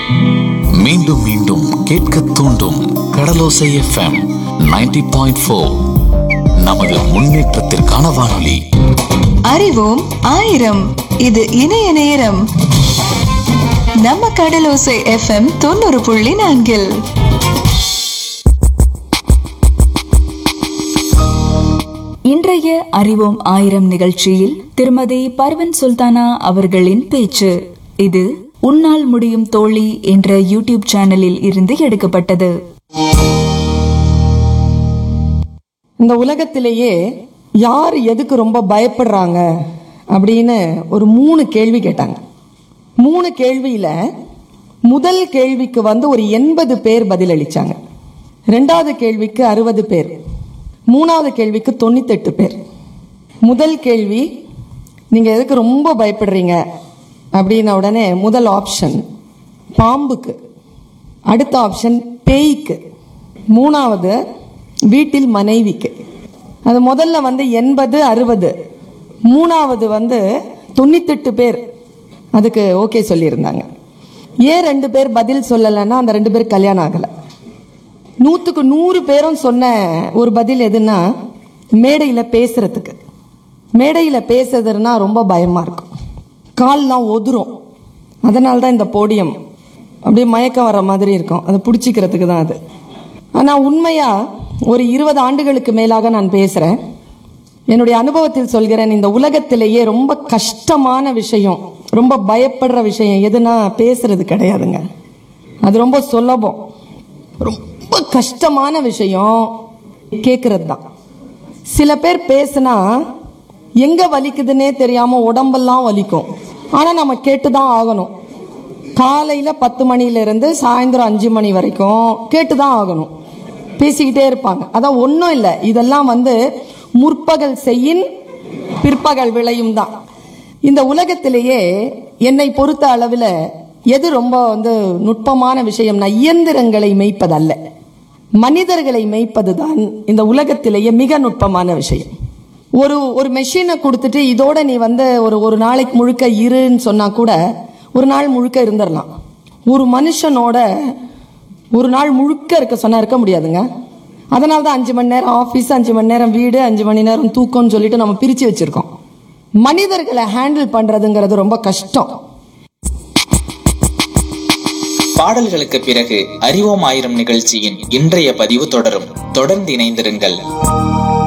மீண்டும் மீண்டும் கேட்க தூண்டும் கடலோசை எஃப்எம் 90.4 பாயிண்ட் ஃபோர் நமது முன்னேற்றத்திற்கான வானொலி அறிவோம் ஆயிரம் இது இணைய நேரம் நம்ம கடலோசை எஃப்எம் தொண்ணூறு புள்ளி நான்கில் இன்றைய அறிவோம் ஆயிரம் நிகழ்ச்சியில் திருமதி பர்வன் சுல்தானா அவர்களின் பேச்சு இது உன்னால் முடியும் தோழி என்ற யூடியூப் சேனலில் இருந்து எடுக்கப்பட்டது இந்த உலகத்திலேயே யார் எதுக்கு ரொம்ப பயப்படுறாங்க அப்படின்னு ஒரு மூணு கேள்வி கேட்டாங்க மூணு கேள்வியில முதல் கேள்விக்கு வந்து ஒரு எண்பது பேர் பதிலளிச்சாங்க ரெண்டாவது கேள்விக்கு அறுபது பேர் மூணாவது கேள்விக்கு தொண்ணூத்தெட்டு பேர் முதல் கேள்வி நீங்க எதுக்கு ரொம்ப பயப்படுறீங்க அப்படின்ன உடனே முதல் ஆப்ஷன் பாம்புக்கு அடுத்த ஆப்ஷன் பேய்க்கு மூணாவது வீட்டில் மனைவிக்கு அது முதல்ல வந்து எண்பது அறுபது மூணாவது வந்து தொண்ணூத்தெட்டு பேர் அதுக்கு ஓகே சொல்லியிருந்தாங்க ஏன் ரெண்டு பேர் பதில் சொல்லலைன்னா அந்த ரெண்டு பேர் கல்யாணம் ஆகலை நூற்றுக்கு நூறு பேரும் சொன்ன ஒரு பதில் எதுன்னா மேடையில் பேசுறதுக்கு மேடையில் பேசுறதுன்னா ரொம்ப பயமாக இருக்கும் கால்லாம் ஒதுரும் அதனால தான் இந்த போடியம் அப்படியே மயக்கம் வர மாதிரி இருக்கும் அதை பிடிச்சிக்கிறதுக்கு தான் அது ஆனால் உண்மையாக ஒரு இருபது ஆண்டுகளுக்கு மேலாக நான் பேசுகிறேன் என்னுடைய அனுபவத்தில் சொல்கிறேன் இந்த உலகத்திலேயே ரொம்ப கஷ்டமான விஷயம் ரொம்ப பயப்படுற விஷயம் எதுனா பேசுறது கிடையாதுங்க அது ரொம்ப சுலபம் ரொம்ப கஷ்டமான விஷயம் கேட்கறது தான் சில பேர் பேசுனா எங்க வலிக்குதுன்னே தெரியாம உடம்பெல்லாம் வலிக்கும் ஆனா நம்ம கேட்டு தான் ஆகணும் காலையில பத்து மணில இருந்து சாயந்தரம் அஞ்சு மணி வரைக்கும் கேட்டு தான் ஆகணும் பேசிக்கிட்டே இருப்பாங்க அதான் ஒன்றும் இல்லை இதெல்லாம் வந்து முற்பகல் செய்யின் பிற்பகல் விளையும் தான் இந்த உலகத்திலேயே என்னை பொறுத்த அளவில் எது ரொம்ப வந்து நுட்பமான விஷயம்னா இயந்திரங்களை மெய்ப்பதல்ல மனிதர்களை மெய்ப்பது தான் இந்த உலகத்திலேயே மிக நுட்பமான விஷயம் ஒரு ஒரு மெஷினை கொடுத்துட்டு இதோட நீ வந்து ஒரு ஒரு நாளைக்கு முழுக்க இருன்னு சொன்னா கூட ஒரு நாள் முழுக்க இருந்துடலாம் ஒரு மனுஷனோட ஒரு நாள் முழுக்க இருக்க சொன்னா இருக்க முடியாதுங்க அதனால தான் அஞ்சு மணி நேரம் ஆஃபீஸ் அஞ்சு மணி நேரம் வீடு அஞ்சு மணி நேரம் தூக்கம்னு சொல்லிட்டு நம்ம பிரிச்சு வச்சிருக்கோம் மனிதர்களை ஹேண்டில் பண்றதுங்கிறது ரொம்ப கஷ்டம் பாடல்களுக்கு பிறகு அறிவோம் ஆயிரம் நிகழ்ச்சியின் இன்றைய பதிவு தொடரும் தொடர்ந்து இணைந்திருங்கள்